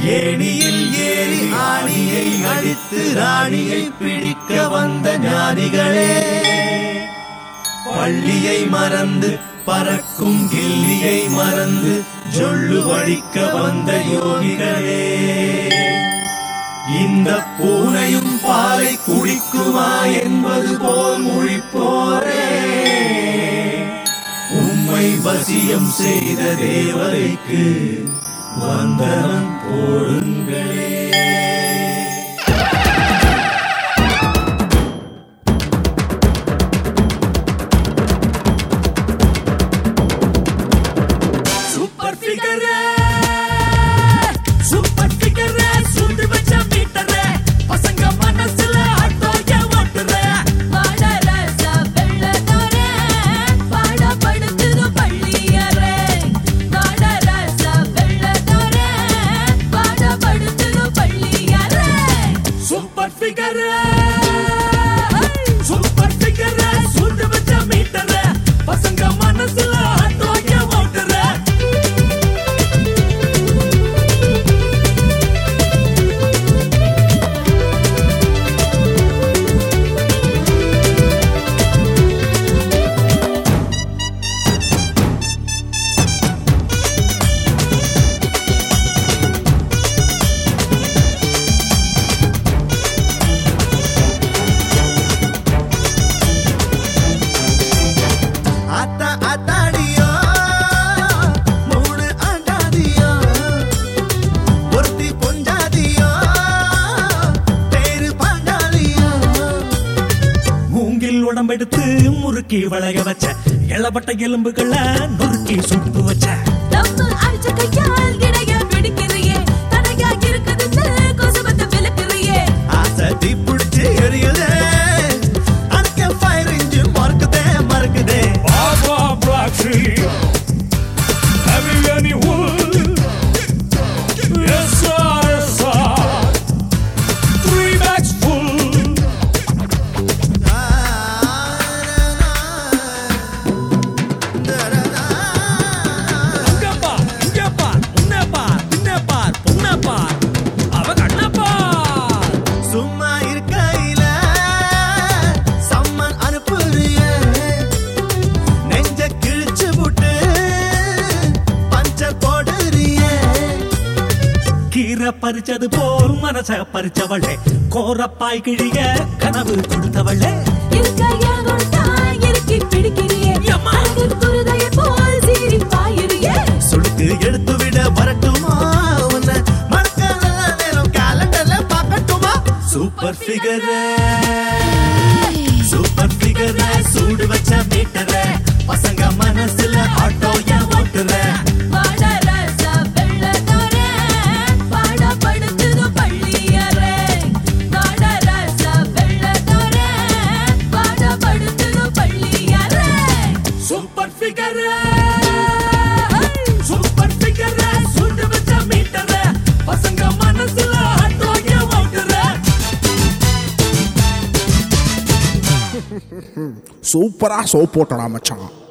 ஏணியில் ஏறி ஆணியை அடித்து ராணியை பிடிக்க வந்த ஞானிகளே பள்ளியை மறந்து பறக்கும் கில்லியை மறந்து ஜொள்ளு வழிக்க வந்த யோகிகளே இந்த பூனையும் பாலை குடிக்குமா என்பது போல் முழிப்போரே உம்மை வசியம் செய்த தேவதைக்கு வந்தனம் போடுங்களே சூப்பர் ஃபிகர் சூப்பர் ஃபிகர் சுண்டு வச்ச மீட்டர் பசங்க மனசுல ஆட்டோய ஓட்டுற பாடரசா வெள்ளதோரே, பாடப்படுத்துது பள்ளியரே. பாடரசா வெள்ளதோரே, பாடப்படுத்துது பள்ளியரே. சூப்பர் ஃபிகர் சூப்பர் ஃபிகர் சுண்டு வச்ச மீட்டர் பசங்க மனசுல ஆட்டோய ஓட்டுற அத்தா அத்தாடியோ மூணு ஆண்டாதியோ ஒருத்தி பொஞ்சாதியோ பேரு பாண்டாளியோ மூங்கில் உடம்பெடுத்து முறுக்கி வளைய வச்ச இளவட்ட எலும்புகளை நொறுக்கி சுட்டு வச்ச தம்மு அடிச்ச கையால் இடைய பிடிக்கிறியே. தடையா இருக்குதுன்னு கொசுவத்தை விலக்குறியே. ஆசை தீ பிடிச்சு எரியுதே அடக்க ஃபயர் இன்ஜின் மறக்குதே மறக்குதே Agua Black Tree. Have you any wood? Yes, sir, yes, sir. Three bags full. அங்க பார், இங்க பார், உன்னை பார், பின்ன பார், பொண்ணை பார். அவ கண்ணை பார். சும்மா இருக்கையில சம்மன் அனுப்புறிய நெஞ்ச கிழிச்சு விட்டு பஞ்ச போடுறிய கீரை பறிச்சது போல் மனச பறிச்சவளே கோரப்பாய் கிழிய கனவு கொடுத்தவளே இருக்கையா கொடுத்தா இறுக்கி பிடிக்கிறியே. எம்மா. அழகு குருதையை போல் சீறி பாயுறியே. சுளுக்கு எடுத்து விட வரட்டுமா உன்னை மறக்க நல்ல நேரம் கேலண்டர்ல பார்க்கட்டுமா சூப்பர் ஃபிகர் சூப்பர் ஃபிகர் சூடு வச்ச மீட்டர் பசங்க மனசுல ஆட்டோய ஓட்டுற பாடரசா வெள்ளதோரே, பாடப்படுத்துது பள்ளியரே. பாடரசா வெள்ளதோரே, பாடப்படுத்துது பள்ளியரே. சூப்பர் ஃபிகர் சூப்பர் ஃபிகர் சுண்டு வச்ச மீட்டர் பசங்க மனசுல ஆட்டோய ஓட்டுற சூப்பரா சோப் போட்டடா மச்சான்